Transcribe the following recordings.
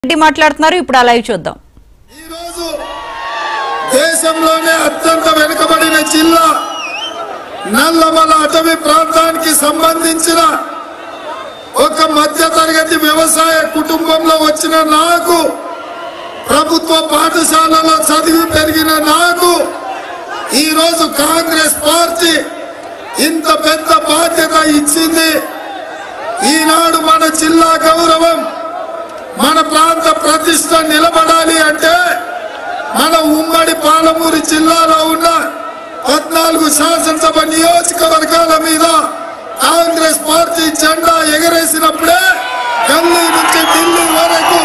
రెడ్డి మాట్లాడుతున్నారు ఇప్పుడు ఆ లైవ్ చూద్దాం ఈరోజు దేశంలోనే అత్యంత వెనుకబడిన జిల్లా నల్లమల అటవీ ప్రాంతానికి సంబంధించిన ఒక మధ్య తరగతి వ్యవసాయ కుటుంబంలో వచ్చిన నాకు ప్రభుత్వ పాఠశాలలో చదివి పెరిగిన నాకు ఈరోజు కాంగ్రెస్ పార్టీ ఇంత పెద్ద బాధ్యత ఇచ్చింది ఈనాడు మన జిల్లా గౌరవం మన ప్రాంత ప్రతిష్ట నిలబడాలి అంటే మన ఉమ్మడి పాలమూరు జిల్లాలో ఉన్న పద్నాలుగు శాసనసభ నియోజకవర్గాల మీద కాంగ్రెస్ పార్టీ జెండా ఎగరేసినప్పుడే ఢిల్లీ నుంచి ఢిల్లీ వరకు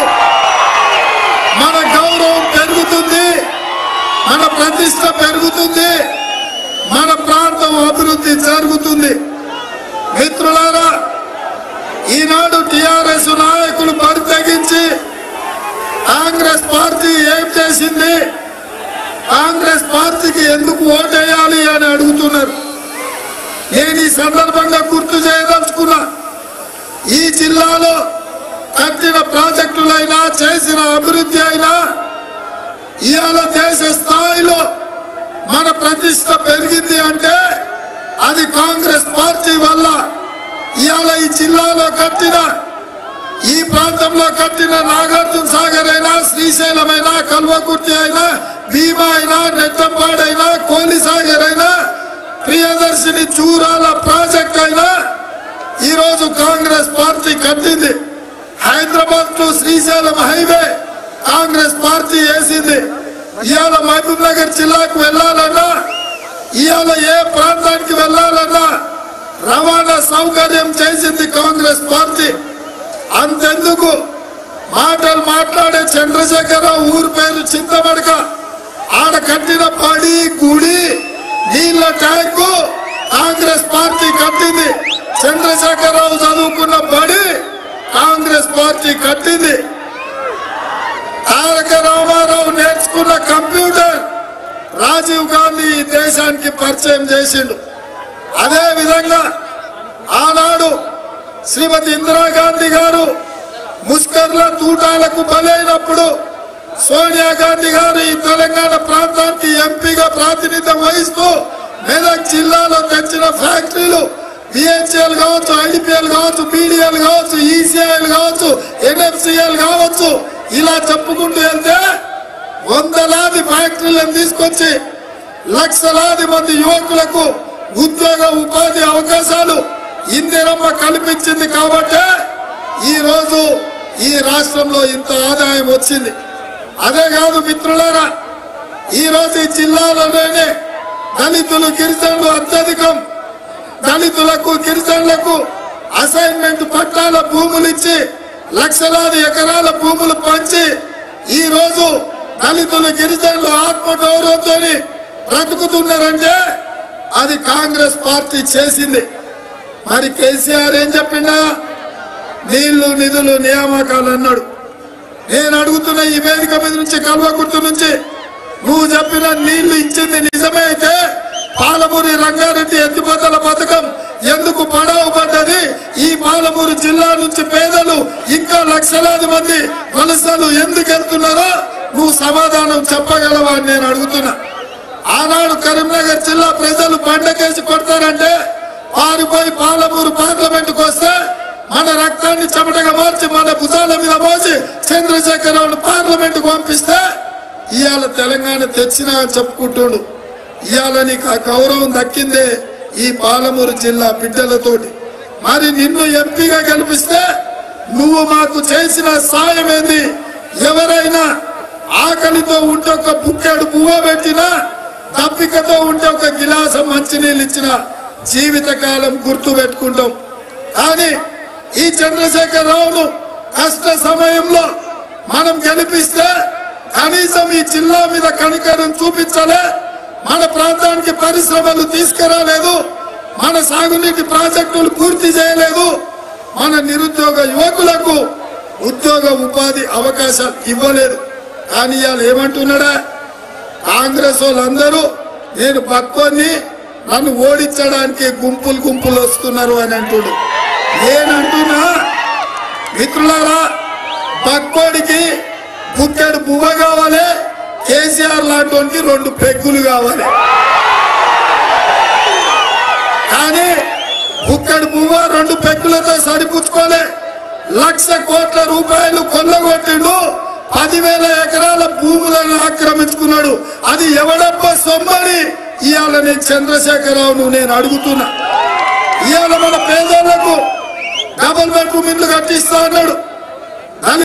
మన గౌరవం పెరుగుతుంది మన ప్రతిష్ట పెరుగుతుంది మన ప్రాంతం అభివృద్ధి జరుగుతుంది మిత్రులారా ఈనాడు టిఆర్ఎస్ నాయకులు బరి తెగించి కాంగ్రెస్ పార్టీ ఏం చేసింది కాంగ్రెస్ పార్టీకి ఎందుకు ఓటేయాలి అని అడుగుతున్నారు నేను ఈ సందర్భంగా గుర్తు చేయదలుచుకున్నా ఈ జిల్లాలో కట్టిన ప్రాజెక్టులైనా చేసిన అభివృద్ధి అయినా ఇవాళ దేశ స్థాయిలో మన ప్రతిష్ట పెరిగింది అంటే అది కాంగ్రెస్ పార్టీ వల్ల ఇవాళ ఈ జిల్లాలో కట్టిన ఈ ప్రాంతంలో కట్టిన నాగార్జున సాగర్ అయినా శ్రీశైలం అయినా కల్వకుర్తి అయినా భీమా అయినా నెట్టంపాడైనా కోలి సాగర్ అయినా ప్రియదర్శిని చూరాల ప్రాజెక్ట్ అయినా ఈరోజు కాంగ్రెస్ పార్టీ కట్టింది Hyderabad to Srisailam highway Congress party వేసింది ఇవాళ మహబూబ్ నగర్ జిల్లాకు వెళ్ళాలన్నా ఇవాళ ఏ ప్రాంతానికి వెళ్ళాలన్నా రవాణా సౌకర్యం చేసింది కాంగ్రెస్ పార్టీ అంతెందుకు మాటలు మాట్లాడే చంద్రశేఖరరావు ఊరు పేరు చింతమడక ఆడ కట్టిన పడి గుడి నీళ్ళ ట్యాంకు కాంగ్రెస్ పార్టీ కట్టింది చంద్రశేఖరరావు చదువుకున్న బడి కాంగ్రెస్ పార్టీ కట్టింది తారక రామారావు నేర్చుకున్న కంప్యూటర్ రాజీవ్ గాంధీ ఈ దేశానికి పరిచయం చేసిండు అదే విధంగా ఆనాడు శ్రీమతి ఇందిరాగాంధీ గారు ముస్కర్ల తూటాలకు బలైనప్పుడు సోనియా గాంధీ గారు ఈ తెలంగాణ ప్రాంతానికి ఎంపీగా ప్రాతినిధ్యం వహిస్తూ మెదక్ జిల్లాలో తెచ్చిన ఫ్యాక్టరీలు బిహెచ్ఎల్ కావచ్చు ఐడిపిఎల్ కావచ్చు బీడీఎల్ కావచ్చు ఈసీఐఎల్ కావచ్చు ఎన్ఎఫ్సిఎల్ కావచ్చు ఇలా చెప్పుకుంటూ వెళ్తే వందలాది ఫ్యాక్టరీలను తీసుకొచ్చి లక్షలాది మంది యువకులకు ఉద్యోగ ఉపాధి అవకాశాలు ఇందిరమ్మ కల్పించింది కాబట్టి ఈ రోజు ఈ రాష్ట్రంలో ఇంత ఆదాయం వచ్చింది అదే కాదు మిత్రులారా ఈ రోజు ఈ జిల్లాలోనే దళితులు గిరిజనులు అత్యధికం దళితులకు గిరిజనులకు అసైన్మెంట్ పట్టాల భూములు ఇచ్చి లక్షలాది ఎకరాల భూములు పంచి ఈ రోజు దళితులు గిరిజనులు ఆత్మగౌరవంతో బ్రతుకుతున్నారంటే అది కాంగ్రెస్ పార్టీ చేసింది మరి కేసీఆర్ ఏం చెప్పిండా నీళ్లు నిధులు నియామకాలు అన్నాడు నేను అడుగుతున్న ఈ వేదిక మీద నుంచి కల్వకుర్తి నుంచి నువ్వు చెప్పిన నీళ్లు ఇచ్చింది నిజమే అయితే పాలమూరి రంగారెడ్డి ఎత్తిపోతల పథకం ఎందుకు పడవ పడ్డది ఈ పాలమూరు జిల్లా నుంచి పేదలు ఇంకా లక్షలాది మంది వలసలు ఎందుకు వెళ్తున్నారో నువ్వు సమాధానం చెప్పగలవా అని నేను అడుగుతున్నా ఆనాడు కరీంనగర్ జిల్లా ప్రజలు బండకేసి కొడతారంటే పారిపోయి పాలమూరు పార్లమెంటుకు వస్తే మన రక్తాన్ని చెమటగా మార్చి మన భుజాల మీద మోసి చంద్రశేఖరరావు పార్లమెంటుకు పంపిస్తే ఇవాళ తెలంగాణ తెచ్చినా అని చెప్పుకుంటుండు ఇవాళ నీకు ఆ గౌరవం దక్కిందే ఈ పాలమూరు జిల్లా బిడ్డలతోటి మరి నిన్ను ఎంపీగా గెలిపిస్తే నువ్వు మాకు చేసిన సాయం ఏంది ఎవరైనా ఆకలితో ఉంటే ఒక బుక్కెడు పువ్వ పెట్టినా దప్పికతో ఉంటే ఒక గిలాసం మంచినీళ్ళు ఇచ్చిన జీవితకాలం గుర్తు పెట్టుకుంటాం కానీ ఈ చంద్రశేఖర్ రావును కష్ట సమయంలో మనం గెలిపిస్తే కనీసం ఈ జిల్లా మీద కనికరం చూపించలే మన ప్రాంతానికి పరిశ్రమలు తీసుకురాలేదు మన సాగునీటి ప్రాజెక్టులు పూర్తి చేయలేదు మన నిరుద్యోగ యువకులకు ఉద్యోగ ఉపాధి అవకాశాలు ఇవ్వలేదు కానీ ఇవాళ ఏమంటున్నాడా కాంగ్రెస్ వాళ్ళందరూ నేను పక్కోని నన్ను ఓడించడానికి గుంపులు గుంపులు వస్తున్నారు అని అంటుడు నేనంటున్నా మిత్రులారా పక్కోడికి బుక్కెడు పువ్వ కావాలి కేసీఆర్ లాంటి రెండు పెగ్గులు కావాలి కానీ బుక్కడి పువ్వ రెండు పెగ్గులతో సరిపుచ్చుకోలే లక్ష కోట్ల రూపాయలు కొల్లగొట్టిండు పదివేల ఎకరాల భూములను ఆక్రమించుకున్నాడు అది ఎవడప్ప సొమ్మని ఇవాళ నేను చంద్రశేఖరరావును నేను అడుగుతున్నా ఇవాళ మన పేదలకు డబుల్ బెడ్రూమ్ ఇల్లు కట్టిస్తా అన్నాడు